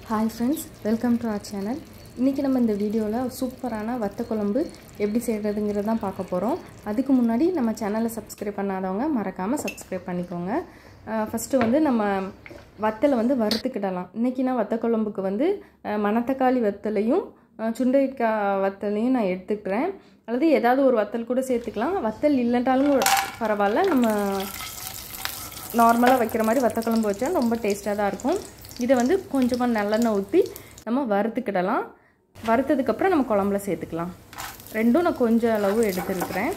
hi friends welcome to அவர் channel இன்றைக்கி நம்ம இந்த வீடியோவில் சூப்பரான வத்த குழம்பு எப்படி செய்கிறதுங்கிறது தான் பார்க்க போகிறோம் அதுக்கு முன்னாடி நம்ம சேனலை சப்ஸ்கிரைப் பண்ணாதவங்க மறக்காமல் சப்ஸ்கிரைப் பண்ணிக்கோங்க ஃபஸ்ட்டு வந்து நம்ம வத்தலை வந்து வறுத்துக்கிடலாம் இன்றைக்கி நான் வத்த குழம்புக்கு வந்து அஹ், மணத்தக்காளி வத்தலையும் அஹ், சுண்டைக்காய் வத்தலையும் நான் எடுத்துக்கிறேன் அல்லது ஏதாவது ஒரு வத்தல் கூட சேர்த்துக்கலாம் வத்தல் இல்லைன்றாலும் பரவாயில்ல நம்ம நார்மலாக வைக்கிற மாதிரி வத்த குழம்பு வச்சா ரொம்ப டேஸ்ட்டாக தான் இருக்கும் இதை வந்து கொஞ்சமாக நல்லெண்ணெய் ஊற்றி நம்ம வறுத்துக்கிடலாம் வறுத்ததுக்கப்புறம் நம்ம குழம்புல சேர்த்துக்கலாம் ரெண்டும் நான் கொஞ்சம் அளவு எடுத்துருக்கிறேன்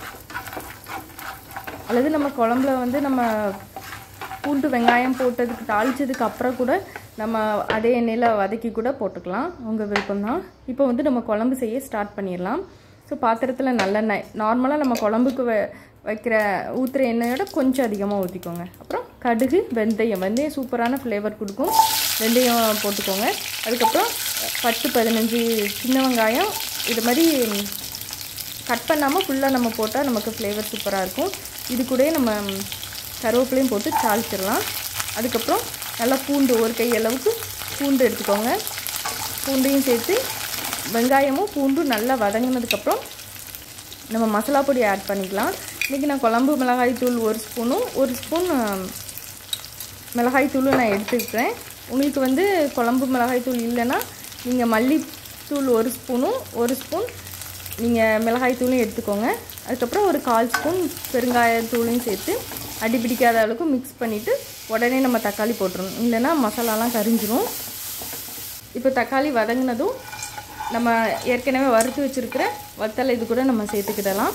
அல்லது நம்ம குழம்புல வந்து நம்ம பூண்டு வெங்காயம் போட்டதுக்கு தாளித்ததுக்கு அப்புறம் கூட நம்ம அதே எண்ணெயில் வதக்கி கூட போட்டுக்கலாம் உங்கள் விருப்பம்தான் இப்போ வந்து நம்ம குழம்பு செய்ய ஸ்டார்ட் பண்ணிடலாம் ஸோ பாத்திரத்தில் நல்லெண்ணெய் நார்மலாக நம்ம குழம்புக்கு வ வைக்கிற ஊற்றுற எண்ணெயோட கொஞ்சம் அதிகமாக ஊற்றிக்கோங்க அப்புறம் கடுகு வெந்தயம் வெந்தயம் சூப்பரான ஃப்ளேவர் கொடுக்கும் வெந்தயம் போட்டுக்கோங்க அதுக்கப்புறம் பத்து பதினஞ்சு சின்ன வெங்காயம் இது மாதிரி கட் பண்ணாமல் ஃபுல்லாக நம்ம போட்டால் நமக்கு ஃப்ளேவர் சூப்பராக இருக்கும் இது கூடயே நம்ம கருவேப்பிலையும் போட்டு தாளிச்சிடலாம் அதுக்கப்புறம் நல்லா பூண்டு ஒரு கை அளவுக்கு பூண்டு எடுத்துக்கோங்க பூண்டையும் சேர்த்து வெங்காயமும் பூண்டும் நல்லா வதங்கினதுக்கப்புறம் நம்ம மசாலா பொடி ஆட் பண்ணிக்கலாம் இன்றைக்கி நான் குழம்பு மிளகாய் தூள் ஒரு ஸ்பூனும் ஒரு ஸ்பூன் மிளகாய் தூளும் நான் எடுத்துக்கிறேன் உங்களுக்கு வந்து குழம்பு மிளகாய் தூள் இல்லைன்னா நீங்கள் மல்லித்தூள் ஒரு ஸ்பூனும் ஒரு ஸ்பூன் நீங்கள் மிளகாய் தூளும் எடுத்துக்கோங்க அதுக்கப்புறம் ஒரு கால் ஸ்பூன் பெருங்காயத்தூளையும் சேர்த்து அடி பிடிக்காத அளவுக்கு மிக்ஸ் பண்ணிவிட்டு உடனே நம்ம தக்காளி போட்டுருணும் இல்லைன்னா மசாலாலாம் கரிஞ்சிரும் இப்போ தக்காளி வதங்கினதும் நம்ம ஏற்கனவே வறுத்து வச்சுருக்கிற வத்தலை இது கூட நம்ம சேர்த்துக்கிடலாம்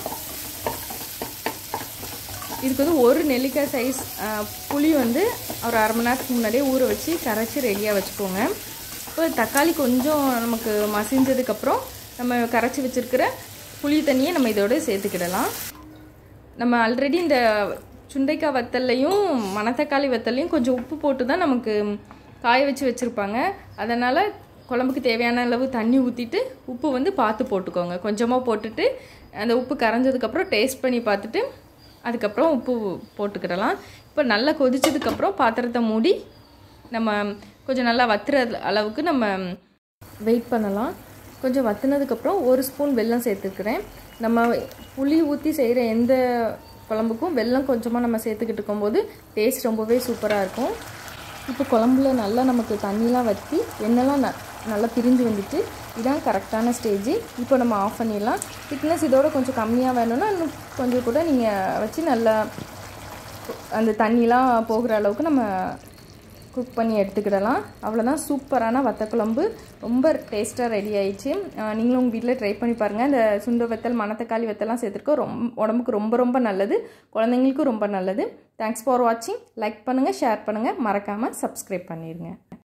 இதுக்கு வந்து ஒரு நெல்லிக்காய் சைஸ் புளி வந்து ஒரு அரை மணி நேரத்துக்கு முன்னாடியே ஊற வச்சு கரைச்சி ரெடியாக வச்சுக்கோங்க இப்போ தக்காளி கொஞ்சம் நமக்கு மசிஞ்சதுக்கப்புறம் நம்ம கரைச்சி வச்சுருக்கிற புளி தண்ணியை நம்ம இதோட சேர்த்துக்கிடலாம் நம்ம ஆல்ரெடி இந்த சுண்டைக்காய் வத்தல்லையும் மணத்தக்காளி வத்தல்லையும் கொஞ்சம் உப்பு போட்டு தான் நமக்கு காய வச்சு வச்சுருப்பாங்க அதனால் குழம்புக்கு தேவையான அளவு தண்ணி ஊற்றிட்டு உப்பு வந்து பார்த்து போட்டுக்கோங்க கொஞ்சமாக போட்டுட்டு அந்த உப்பு கரைஞ்சதுக்கப்புறம் டேஸ்ட் பண்ணி பார்த்துட்டு அதுக்கப்புறம் உப்பு போட்டுக்கிடலாம் இப்போ நல்லா கொதிச்சதுக்கப்புறம் பாத்திரத்தை மூடி நம்ம கொஞ்சம் நல்லா வத்துற அளவுக்கு நம்ம வெயிட் பண்ணலாம் கொஞ்சம் வத்துனதுக்கப்புறம் ஒரு ஸ்பூன் வெல்லம் சேர்த்துக்கிறேன் நம்ம புளி ஊற்றி செய்கிற எந்த குழம்புக்கும் வெல்லம் கொஞ்சமாக நம்ம சேர்த்துக்கிட்டு இருக்கும்போது டேஸ்ட் ரொம்பவே சூப்பராக இருக்கும் இப்போ குழம்புல நல்லா நமக்கு தண்ணிலாம் வற்றி எண்ணெய்லாம் ந நல்லா பிரிஞ்சு வந்துட்டு இதான் கரெக்டான ஸ்டேஜ் இப்போ நம்ம ஆஃப் பண்ணிடலாம் திக்னஸ் இதோட கொஞ்சம் கம்மியாக வேணும்னா இன்னும் கொஞ்சம் கூட நீங்கள் வச்சு நல்லா அந்த தண்ணிலாம் போகிற அளவுக்கு நம்ம குக் பண்ணி எடுத்துக்கிடலாம் அவ்வளோதான் சூப்பரான வத்தக்குழம்பு ரொம்ப டேஸ்ட்டாக ரெடி ஆயிடுச்சு நீங்களும் உங்கள் வீட்டில் ட்ரை பண்ணி பாருங்கள் இந்த சுண்ட வெத்தல் மணத்தக்காளி வெத்தலாம் சேர்த்துருக்கோம் ரொம்ப உடம்புக்கு ரொம்ப ரொம்ப நல்லது குழந்தைங்களுக்கும் ரொம்ப நல்லது தேங்க்ஸ் ஃபார் வாட்சிங் லைக் பண்ணுங்கள் ஷேர் பண்ணுங்கள் மறக்காமல் சப்ஸ்கிரைப் பண்ணிடுங்க